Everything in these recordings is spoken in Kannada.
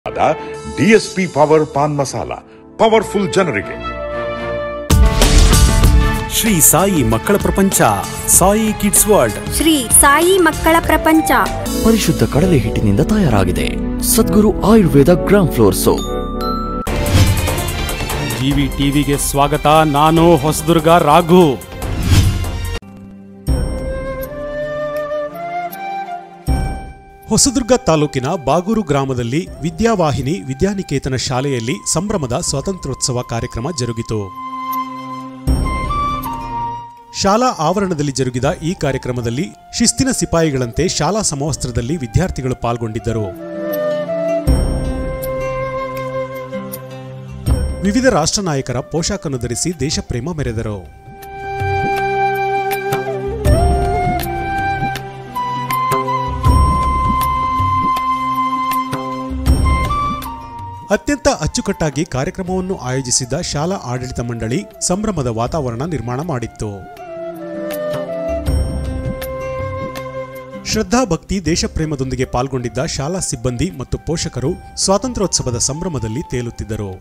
ಆದ DSP power paan masala powerful ಜನರಿಗೆ ಶ್ರೀ ಸಾಯಿ ಮಕ್ಕಳ ಪ್ರಪಂಚ ಸಾಯಿ ಕಿಡ್ಸ್ ವರ್ಲ್ಡ್ ಶ್ರೀ ಸಾಯಿ ಮಕ್ಕಳ ಪ್ರಪಂಚ ಪರಿಶುದ್ಧ ಕಡಲೆ ಹಿಟ್ಟಿನಿಂದ ತಯಾರಾಗಿದೆ Sadguru Ayurveda gram flour soap TV ಟಿವಿಗೆ ಸ್ವಾಗತ ನಾನು ಹೊಸದುರ್ಗ ರಾಘು ಹೊಸದುರ್ಗ ತಾಲೂಕಿನ ಬಾಗೂರು ಗ್ರಾಮದಲ್ಲಿ ವಿದ್ಯಾವಾಹಿನಿ ವಿದ್ಯಾನಿಕೇತನ ಶಾಲೆಯಲ್ಲಿ ಸಂಭ್ರಮದ ಸ್ವಾತಂತ್ರ್ಯೋತ್ಸವ ಕಾರ್ಯಕ್ರಮ ಜರುಗಿತು ಶಾಲಾ ಆವರಣದಲ್ಲಿ ಜರುಗಿದ ಈ ಕಾರ್ಯಕ್ರಮದಲ್ಲಿ ಶಿಸ್ತಿನ ಸಿಪಾಯಿಗಳಂತೆ ಶಾಲಾ ಸಮವಸ್ತ್ರದಲ್ಲಿ ವಿದ್ಯಾರ್ಥಿಗಳು ಪಾಲ್ಗೊಂಡಿದ್ದರು ವಿವಿಧ ರಾಷ್ಟ್ರ ನಾಯಕರ ಪೋಷಾಕನ್ನು ಧರಿಸಿ ದೇಶಪ್ರೇಮ ಮೆರೆದರು ಅತ್ಯಂತ ಅಚ್ಚುಕಟ್ಟಾಗಿ ಕಾರ್ಯಕ್ರಮವನ್ನು ಆಯೋಜಿಸಿದ್ದ ಶಾಲಾ ಆಡಳಿತ ಮಂಡಳಿ ಸಂಭ್ರಮದ ವಾತಾವರಣ ನಿರ್ಮಾಣ ಮಾಡಿತ್ತು ಶ್ರದ್ಧಾಭಕ್ತಿ ದೇಶಪ್ರೇಮದೊಂದಿಗೆ ಪಾಲ್ಗೊಂಡಿದ್ದ ಶಾಲಾ ಸಿಬ್ಬಂದಿ ಮತ್ತು ಪೋಷಕರು ಸ್ವಾತಂತ್ರ್ಯೋತ್ಸವದ ಸಂಭ್ರಮದಲ್ಲಿ ತೇಲುತ್ತಿದ್ದರು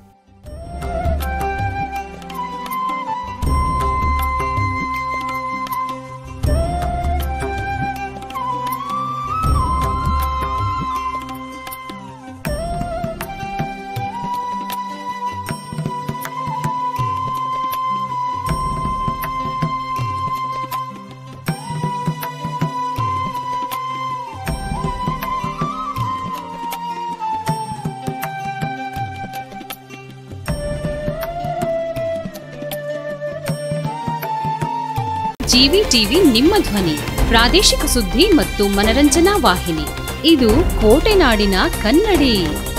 ಜಿವಿ ಟಿವಿ ನಿಮ್ಮ ಧ್ವನಿ ಪ್ರಾದೇಶಿಕ ಸುದ್ದಿ ಮತ್ತು ಮನರಂಜನಾ ವಾಹಿನಿ ಇದು ಕೋಟೆನಾಡಿನ ಕನ್ನಡಿ